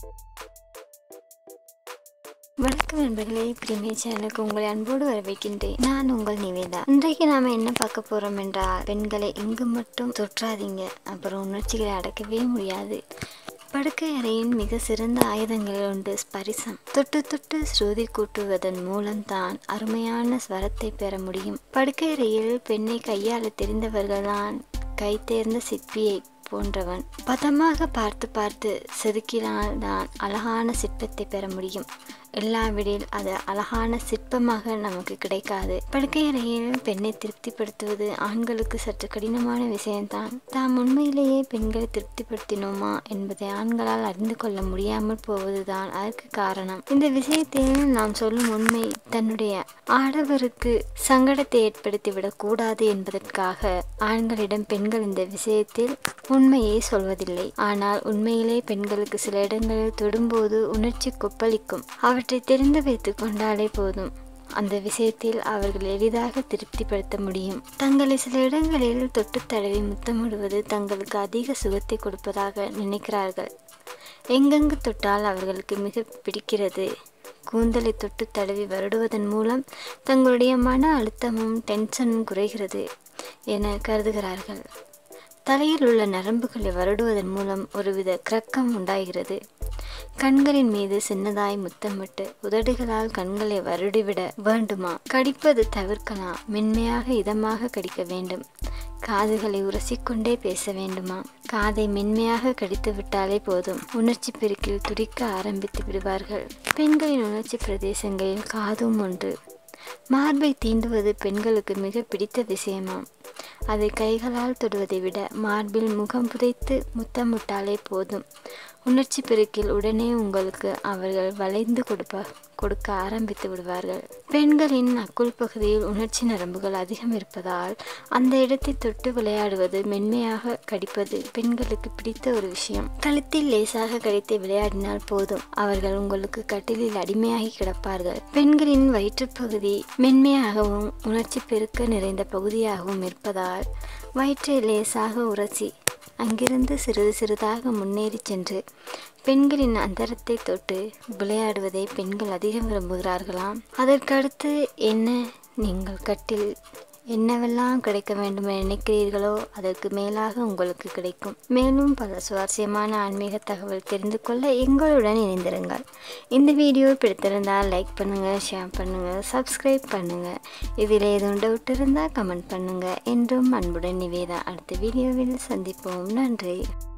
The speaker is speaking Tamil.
வணக்கம் நண்பர்களே பிரிமியர் சேனலுக்கு உங்களை அன்போடு வரவேற்கின்றேன் நான் உங்கள் நிவேதா இன்றைக்கு நாம என்ன பார்க்க போறோம் என்றால் பெண்களை இங்கு மட்டும் தொற்றாதீங்க அப்புறம் உணர்ச்சிகளை அடக்கவே முடியாது படுக்கை அறையின் மிக சிறந்த ஆயுதங்களில் ஒன்று ஸ்பரிசம் தொட்டு தொட்டு ஸ்ருதி கூட்டுவதன் மூலம்தான் அருமையான ஸ்வரத்தை பெற முடியும் படுக்கை அறையில் பெண்ணை கையாள தெரிந்தவர்கள்தான் கை தேர்ந்த சிற்பியை போன்றவன் பதமாக பார்த்து பார்த்து செதுக்கினால் தான் அழகான சிற்பத்தை பெற முடியும் எல்லாவிடில் அது அழகான சிற்பமாக நமக்கு கிடைக்காது படுக்கையறையில் பெண்ணை திருப்திப்படுத்துவது ஆண்களுக்கு சற்று கடினமான விஷயம்தான் தாம் உண்மையிலேயே பெண்களை திருப்திப்படுத்தினோமா என்பதை ஆண்களால் அறிந்து கொள்ள முடியாமல் போவதுதான் அதற்கு காரணம் இந்த விஷயத்தில் நாம் சொல்லும் உண்மை தன்னுடைய ஆடவருக்கு சங்கடத்தை ஏற்படுத்திவிடக் கூடாது என்பதற்காக ஆண்களிடம் பெண்கள் இந்த விஷயத்தில் உண்மையை சொல்வதில்லை ஆனால் உண்மையிலே பெண்களுக்கு சில இடங்களில் தொடும்போது உணர்ச்சி கொப்பளிக்கும் அவற்றை தெரிந்து வைத்துக் கொண்டாலே போதும் அந்த விஷயத்தில் அவர்கள் எளிதாக திருப்திப்படுத்த முடியும் தங்களை சில இடங்களில் தொட்டு தடவி முத்தமிடுவது தங்களுக்கு அதிக சுகத்தை கொடுப்பதாக நினைக்கிறார்கள் எங்கெங்கு தொட்டால் அவர்களுக்கு மிக பிடிக்கிறது கூந்தலை தொட்டு தடவி வருடுவதன் மூலம் தங்களுடைய மன அழுத்தமும் டென்ஷனும் குறைகிறது என கருதுகிறார்கள் தலையில் உள்ள நரம்புகளை வருடுவதன் மூலம் ஒருவித கிரக்கம் உண்டாகிறது கண்களின் மீது சின்னதாய் முத்தமிட்டு உதடுகளால் கண்களை வருடிவிட வேண்டுமா கடிப்பது தவிர்க்கலாம் மென்மையாக இதமாக கடிக்க வேண்டும் காதுகளை உரசிக்கொண்டே பேச வேண்டுமா காதை மென்மையாக கடித்து விட்டாலே போதும் உணர்ச்சி பெருக்கில் துடிக்க ஆரம்பித்து விடுவார்கள் பெண்களின் உணர்ச்சி பிரதேசங்களில் காதும் ஒன்று மார்பை தீண்டுவது பெண்களுக்கு மிக பிடித்த விஷயமாம் அதை கைகளால் தொடுவதை விட மார்பில் முகம் புதைத்து முத்தமிட்டாலே போதும் உணர்ச்சி பெருக்கில் உடனே உங்களுக்கு அவர்கள் வளைந்து கொடுப்ப கொடுக்க ஆரம்பித்து விடுவார்கள் பெண்களின் அக்குள் பகுதியில் உணர்ச்சி நரம்புகள் அதிகம் இருப்பதால் அந்த இடத்தை தொட்டு விளையாடுவது மென்மையாக கடிப்பது பெண்களுக்கு பிடித்த ஒரு விஷயம் கழுத்தில் லேசாக கடித்து விளையாடினால் போதும் அவர்கள் உங்களுக்கு கட்டிலில் அடிமையாகி கிடப்பார்கள் பெண்களின் வயிற்றுப்பகுதி மென்மையாகவும் உணர்ச்சி பெருக்க நிறைந்த பகுதியாகவும் இருப்பதால் வயிற்றை லேசாக உரசி அங்கிருந்து சிறிது சிறிதாக முன்னேறி சென்று பெண்களின் அந்தரத்தை தொட்டு விளையாடுவதை பெண்கள் அதிகம் விரும்புகிறார்களாம் அதற்கடுத்து என்ன நீங்கள் கட்டில் என்னவெல்லாம் கிடைக்க வேண்டும் என நினைக்கிறீர்களோ அதற்கு மேலாக உங்களுக்கு கிடைக்கும் மேலும் பல சுவாரஸ்யமான ஆன்மீக தகவல் தெரிந்து கொள்ள எங்களுடன் இணைந்திருங்கள் இந்த வீடியோ பிடித்திருந்தால் லைக் பண்ணுங்கள் ஷேர் பண்ணுங்கள் சப்ஸ்கிரைப் பண்ணுங்கள் இதில் எதுவும் டவுட் இருந்தால் கமெண்ட் பண்ணுங்கள் என்றும் அன்புடன் நிவேதா அடுத்த வீடியோவில் சந்திப்போம் நன்றி